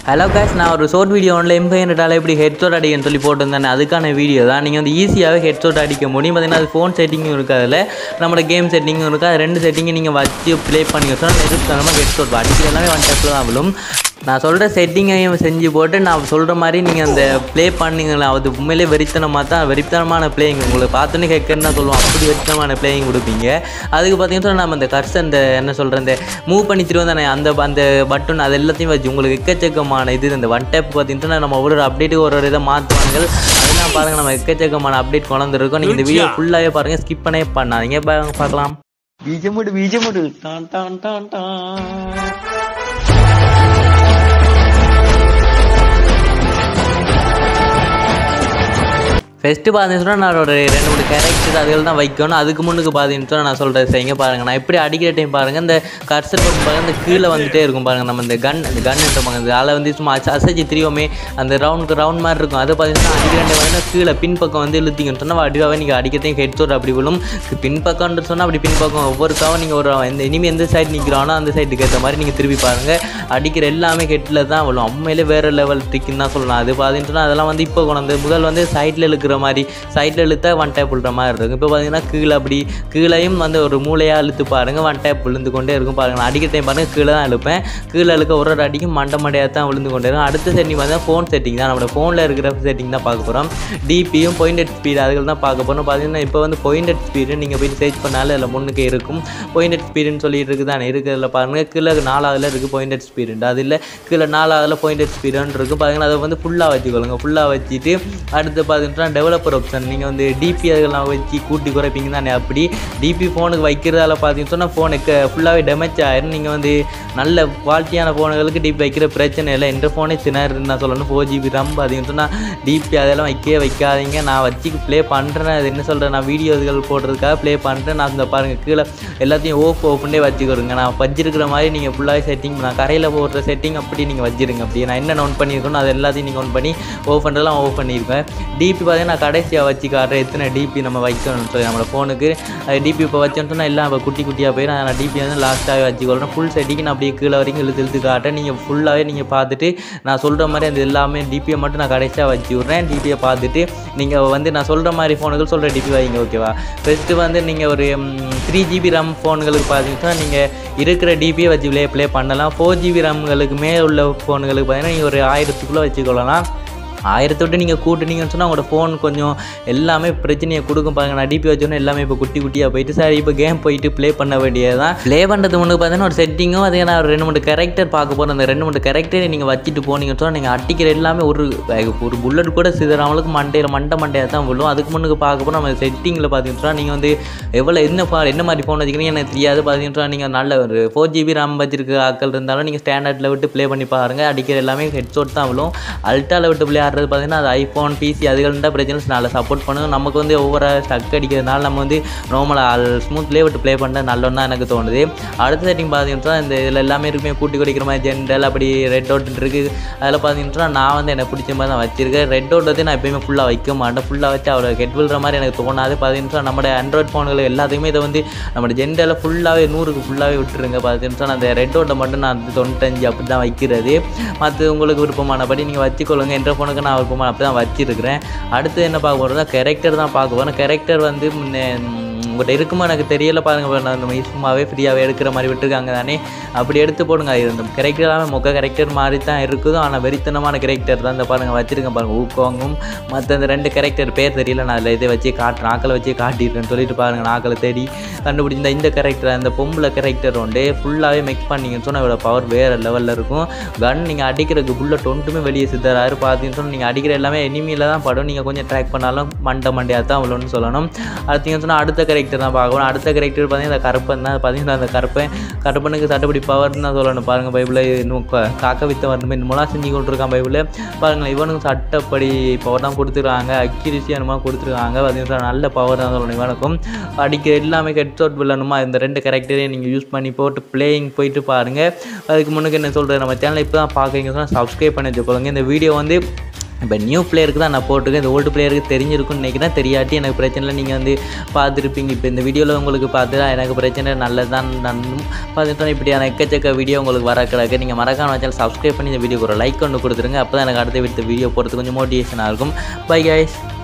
hello guys நான் ஒரு short video ஒன்றில் எம்பையன்ட்டால் எப்படி ஹெட்ஷாட் அடிக்கன்னு சொல்லி போட்டிருந்தேன் அதுக்கான வீடியோ தான் நீங்கள் வந்து ஈஸியாகவே ஹெட்ஷாட் அடிக்க முடியும் பார்த்தீங்கன்னா அது ஃபோன் செட்டிங்கும் இருக்குது அதில் நம்மளோட கேம் செட்டிங்கும் இருக்குது அது ரெண்டு செட்டிங்கும் நீங்கள் வச்சு ப்ளே பண்ணி வச்சோன்னா நிறுத்தனமாக ஹெட்ஷாட் அடிக்கிற எல்லாமே ஒன் டெப்பில் தான் விழும் நான் சொல்கிற செட்டிங்கையும் செஞ்சு போட்டு நான் சொல்கிற மாதிரி நீங்கள் அந்த ப்ளே பண்ணீங்களா அது உண்மையிலே வெறித்தனமாக தான் வெறித்தனமான பிளேயிங் உங்களுக்கு பார்த்தோன்னே கேட்கன்னு தான் சொல்லுவோம் அப்படி வெறித்தனமான பிளேயிங் கொடுப்பீங்க அதுக்கு பார்த்தீங்கன்னா நம்ம அந்த கர்ஸ் அந்த என்ன சொல்கிறேன் இந்த மூவ் பண்ணி திரும்ப தானே அந்த அந்த பட்டன் அது எல்லாத்தையும் வச்சு உங்களுக்கு எக்கச்சக்கமான இது இந்த ஒன் டேப் பார்த்தீங்கன்னா நம்ம ஒரு ஒரு அப்டேட்டுக்கு ஒரு ஒரு இதை மாற்றுவாங்க அதெல்லாம் பாருங்கள் நம்ம எக்கச்சக்கமான அப்டேட் கொண்டு வந்திருக்கோம் நீங்கள் இந்த வீடியோ ஃபுல்லாகவே பாருங்கள் ஸ்கிப் பண்ணவே பண்ணாதீங்க பாருங்க பார்க்கலாம் பீஜமுடு பீஜமுடு டான் டான் டான் டான் ஃபஸ்ட்டு பார்த்தீங்கன்னா நான் ஒரு ரெண்டு மூணு கேரக்டர் அதுகள் தான் வைக்கணும் அதுக்கு முன்னுக்கு பார்த்தீங்கன்னா நான் சொல்கிறது செய்யுங்க பாருங்கள் நான் எப்படி அடிக்கிற டைம் பாருங்கள் இந்த கர்சர் போட்டு பாருங்கள் இந்த கீழே வந்துட்டே இருக்கும் பாருங்கள் நம்ம இந்த கன் இந்த கன் எடுப்பாங்க இந்த அதில் வந்து சும்மா அச- அசைச்சு திரியோமே அந்த ரவுண்டுக்கு ரவுண்ட் மாதிரி இருக்கும் அது பார்த்தீங்கன்னா அடிக்கிற டைம் பார்த்தீங்கன்னா கீழே பின்பக்கம் வந்து இழுத்தீங்கன்னு சொன்னால் வடிவாகவே நீங்கள் அடிக்கிறதையும் ஹெட் ஷோட் அப்படி விழும் பின்பக்கம்னு சொன்னால் அப்படி பின்பக்கம் ஒவ்வொரு காவும் நீங்கள் ஒரு இந்த இனிமே எந்த சைடு நிற்கிறானோ அந்த சைடுக்கு ஏற்ற மாதிரி நீங்கள் திருப்பி பாருங்கள் அடிக்கிற எல்லாமே ஹெட்டில் தான் விழும் உண்மையிலே வேறு லெவல் ட்ரிக்குன்னு தான் சொல்லலாம் அது பார்த்தீங்கன்னா அதெல்லாம் வந்து இப்போ கொண்டு வந்து முதல் வந்து சைடில் இழுக்கிற மாதிரி சைடில் இழுத்தா ஒன் டேப் விழுற மாதிரி இருக்கும் இப்போ பார்த்தீங்கன்னா கீழே அப்படி கீழையும் வந்து ஒரு மூளையாக இழுத்து பாருங்கள் ஒன் டேப் விழுந்து கொண்டே இருக்கும் பாருங்கள் நான் அடிக்கிற டைம் பாருங்கள் கீழே தான் இழுப்பேன் கீழே இழுக்க ஒரு ஒரு அடிக்கும் மண்டை மண்டையாக தான் விழுந்து கொண்டே இருக்கும் அடுத்த செட்டிங் பார்த்தீங்கன்னா ஃபோன் செட்டிங் தான் நம்மளோட ஃபோனில் இருக்கிற செட்டிங் தான் பார்க்க போகிறோம் டிபியும் பாயிண்டட் ஸ்பீடு அதுகள் தான் பார்க்க போகிறோம் பார்த்தீங்கன்னா இப்போ வந்து பாயிண்டட் ஸ்பீடு நீங்கள் போய் சர்ச் பண்ணாலும் அதில் முன்னுக்கு இருக்கும் பாயிண்டட் ஸ்பீடுன்னு சொல்லிட்டு இருக்குது தானே இருக்கிறதுல பாருங்கள் கீழே நாலாவதுல இருக்குது பாயிண்டட் ஸ்பீடு அது இல்லை கீழே நாலாவதுல பாயிண்டட் ஸ்பீடுன்னு இருக்கும் பாருங்கள் அதை வந்து ஃபுல்லாக வச்சுக்கொள்ளுங்க ஃபுல்லாக வச்சுட்டு அடுத்து பார்த்தீங்கன்னா டெவலப்பர் ஆப்ஷன் நீங்கள் வந்து டிபி அதெல்லாம் வச்சு கூட்டி குறைப்பீங்க தானே அப்படி டிபி ஃபோனுக்கு வைக்கிறதால பார்த்தீங்கன்னு சொன்னால் ஃபோனுக்கு ஃபுல்லாகவே டேமேஜ் ஆயிரும் நீங்கள் வந்து நல்ல குவாலிட்டியான ஃபோனுகளுக்கு டிபி வைக்கிற பிரச்சனை இல்லை எந்த ஃபோனே சின்ன நான் சொல்லணும் ஃபோர் ஜிபி ரம் பார்த்தீங்கன்னு சொன்னால் டிபி அதெல்லாம் வைக்கவே வைக்காதீங்க நான் வச்சு ப்ளே பண்ணுறேன் அது என்ன சொல்கிறேன் நான் வீடியோகள் போடுறதுக்காக ப்ளே பண்ணுறேன் நான் இந்த பாருங்கள் கீழே எல்லாத்தையும் ஓப் ஓப்பனே வச்சுக்கிறோங்க நான் வச்சிருக்கிற மாதிரி நீங்கள் ஃபுல்லாகவே செட்டிங் நான் கரையில் போடுற செட்டிங் அப்படி நீங்கள் வச்சிருங்க அப்படி நான் என்ன நோட் பண்ணியிருக்கணும் அது எல்லாத்தையும் நீங்கள் நோட் பண்ணி ஓப் பண்ணுறதெல்லாம் ஓப் பண்ணியிருப்பேன் டிபி பார்த்தீங்கன்னா நான் கடைசியாக வச்சு காட்டுறேன் எத்தனை டிபி நம்ம வைக்கணும்னு சொல்லி நம்மளோட ஃபோனுக்கு டிபி இப்போ வச்சோம்னா எல்லாம் இப்போ குட்டி குட்டியாக போயிடும் நான் டிபி வந்து லாஸ்ட்டாகவே வச்சுக்கொள்கிறேன் ஃபுல் செட்டிங்கு நான் அப்படியே கீழே வரைக்கும் இழுத்து இழுத்து காட்டுறேன் நீங்கள் ஃபுல்லாகவே நீங்கள் பார்த்துட்டு நான் சொல்கிற மாதிரி அந்த எல்லாமே டிபியை மட்டும் நான் கடைசியாக வச்சு விட்றேன் டிபியை பார்த்துட்டு நீங்கள் வந்து நான் சொல்கிற மாதிரி ஃபோனுக்கு சொல்கிற டிபி வைங்க ஓகேவா ஃபஸ்ட்டு வந்து நீங்கள் ஒரு த்ரீ ஜிபி ரம் ஃபோனுங்களுக்கு பார்த்தீங்கன்னா நீங்கள் இருக்கிற டிபியை வச்சு ப்ளே ப்ளே பண்ணலாம் ஃபோர் ஜிபி ரம்களுக்கு மேலே உள்ள ஃபோனுங்களுக்கு பார்த்தீங்கன்னா நீங்கள் ஒரு ஆயிரத்துக்குள்ளே வச்சுக்கொள்ளலாம் ஆயிரத்தை விட்டு நீங்கள் கூட்டுனீங்கன்னு சொன்னால் உங்களோட ஃபோன் கொஞ்சம் எல்லாமே பிரச்சனையை கொடுக்கும் பாருங்க நான் டிபி வச்சோன்னே எல்லாமே இப்போ குட்டி குட்டியாக போயிட்டு சார் இப்போ கேம் போயிட்டு ப்ளே பண்ண வேண்டியது தான் ப்ளே பண்ணுறது முன்னுக்கு பார்த்தீங்கன்னா ஒரு செட்டிங்கும் அதே நான் ஒரு ரெண்டு மூணு கேரக்டர் பார்க்க போகிறேன் அந்த ரெண்டு மூணு கேரக்டரை நீங்கள் வச்சுட்டு போனீங்கன்னு சொன்னால் நீங்கள் அடிக்கிற எல்லாமே ஒரு ஒரு புல்லட் கூட சிதறாமலுக்கு மண்டையில் மண்டை மண்டையாக தான் விழும் அதுக்கு முன்னுக்கு பார்க்க போனால் நம்ம செட்டிங்கில் பார்த்தீங்கன்னா நீங்கள் வந்து எவ்வளோ என்ன ஃபா என்ன மாதிரி ஃபோன் வச்சுக்கிறீங்க எனக்கு தெரியாது பார்த்தீங்கன்னா நீங்கள் நல்ல ஒரு ஃபோர் ஜிபி RAM வச்சிருக்க ஆட்கள் இருந்தாலும் நீங்கள் ஸ்டாண்டர்டில் விட்டு ப்ளே பண்ணி பாருங்கள் அடிக்கிற எல்லாமே ஹெட்ஷாட் தான் விழும் அல்ட்டாவில் விட்டு ப்ளே ஆடுறது பார்த்தீங்கன்னா அது ஐஃபோன் பிசி அதுகள் தான் பிரச்சனை நல்லா சப்போர்ட் பண்ணும் நமக்கு வந்து ஒவ்வொரு ஸ்டக் அடிக்கிறதுனால நம்ம வந்து நார்மலாக ஸ்மூத்லேயே விட்டு ப்ளே பண்ண நல்லோன்னு தான் எனக்கு தோணுது அடுத்த செட்டிங் பார்த்தீங்கன்னா இந்த இதில் எல்லாமே இருக்குமே கூட்டி குடிக்கிற மாதிரி ஜென்ரல் அப்படி ரெட் அவுட் இருக்குது அதில் பார்த்தீங்கன்னா நான் வந்து எனக்கு பிடிச்ச மாதிரி தான் வச்சிருக்கேன் ரெட் அவுட் வந்து நான் எப்பயுமே ஃபுல்லாக வைக்க மாட்டேன் ஃபுல்லாக வச்சு அவ்வளோ கெட் விழுற மாதிரி எனக்கு தோணாது பார்த்தீங்கன்னா நம்மளோட ஆண்ட்ராய்ட் ஃபோன்கள் எல்லாத்தையுமே இதை வந்து நம்மளோட ஜென்ரலில் ஃபுல்லாகவே நூறுக்கு ஃபுல்லாகவே விட்டுருங்க பார்த்தீங்கன்னா அந்த ரெட் அவுட்டை மட்டும் நான் வந்து தொண்ணூத்தஞ்சு அப்படி தான் வைக்கிறது மற்ற உங்களுக்கு விருப்பமானபடி நீங்கள் வச்சுக்கொள்ளுங்க என்ற ஃபோனுக்கு நான் விருப்பமான அப்படி தான் வச்சிருக்கிறேன் அடுத்து என்ன பார்க்க போகிறதா கேரக்டர் தான் பார்க்க போகிறேன் கேரக்டர் வந்து முன்ன உங்கள்கிட்ட இருக்குமா எனக்கு தெரியல பாருங்க நான் நம்ம சும்மாவே ஃப்ரீயாகவே எடுக்கிற மாதிரி விட்டுருக்காங்க தானே அப்படி எடுத்து போடுங்க அது இந்த கேரக்டர் எல்லாமே மொக்க கேரக்டர் மாதிரி தான் இருக்குது ஆனால் வெறித்தனமான கேரக்டர் தான் இந்த பாருங்க வச்சிருங்க பாருங்க ஊக்கோங்கும் மற்ற அந்த ரெண்டு கேரக்டர் பேர் தெரியல நான் அதில் இதை வச்சு காட்டு நாக்களை வச்சு காட்டிடுறேன்னு சொல்லிட்டு பாருங்க நாக்களை தேடி கண்டுபிடிச்சி இந்த இந்த கேரக்டர் அந்த பொம்பளை கேரக்டர் உண்டு ஃபுல்லாகவே மிக்ஸ் பண்ணிங்கன்னு சொன்னால் இவ்வளோ பவர் வேறு லெவலில் இருக்கும் கன் நீங்கள் அடிக்கிறதுக்கு புல்லட் ஒன்றுமே வெளியே சித்தராரு பார்த்தீங்கன்னு சொன்னால் நீங்கள் அடிக்கிற எல்லாமே எனிமியில் தான் படும் நீங்கள் கொஞ்சம் ட்ராக் பண்ணாலும் மண்டை மண்டையாக தான் உள்ளன்னு சொல்லணும் அடுத்தீங்கன்னு சொன்னால் அடுத்த கேரக்டர் தான் பார்க்கணும் அடுத்த கேரக்டர் பார்த்தீங்கன்னா இந்த கருப்பன் தான் பார்த்தீங்கன்னா அந்த கருப்பன் கருப்பனுக்கு சட்டப்படி பவர்னு தான் சொல்லணும் பாருங்கள் பைபிளில் இன்னும் க- காக்க வித்த வரணுமே இன்னும் செஞ்சு கொண்டிருக்கான் பைபிளில் பாருங்கள் இவனுக்கு சட்டப்படி பவர் தான் கொடுத்துருக்காங்க அக்யூரிசி என்னமா கொடுத்துருக்காங்க பார்த்தீங்கன்னா நல்ல பவர் தான் சொல்லணும் இவனுக்கும் அடிக்க எல்லாமே ஹெட்ஷாட் வில்லணுமா இந்த ரெண்டு கேரக்டரையும் நீங்கள் யூஸ் பண்ணி போட்டு பிளேயிங் போயிட்டு பாருங்கள் அதுக்கு முன்னுக்கு என்ன சொல்கிறது நம்ம சேனலை இப்போ தான் பார்க்குறீங்க சொன்னால் சப்ஸ்கிரைப் பண்ணி வச்சுக்கோங்க இந்த வீடியோ வந்து இப்போ நியூ பிளேயருக்கு தான் நான் போட்டிருக்கேன் இந்த ஓல்டு பிளேயருக்கு தெரிஞ்சிருக்கும்னு நினைக்கிறேன் தெரியாட்டி எனக்கு பிரச்சனை இல்லை நீங்கள் வந்து பார்த்துருப்பீங்க இப்போ இந்த வீடியோவில் உங்களுக்கு பார்த்து எனக்கு பிரச்சனை நல்லது தான் நன்னும் பார்த்துட்டோம் இப்படியான எக்கச்சக்க வீடியோ உங்களுக்கு வர கிடக்கு நீங்கள் மறக்காம வச்சாலும் சப்ஸ்கிரைப் பண்ணி இந்த வீடியோக்கு ஒரு லைக் ஒன்று கொடுத்துருங்க அப்போ தான் எனக்கு அடுத்த வீட்டு வீடியோ போகிறது கொஞ்சம் மோட்டிவேஷனாக இருக்கும் பை கைஸ்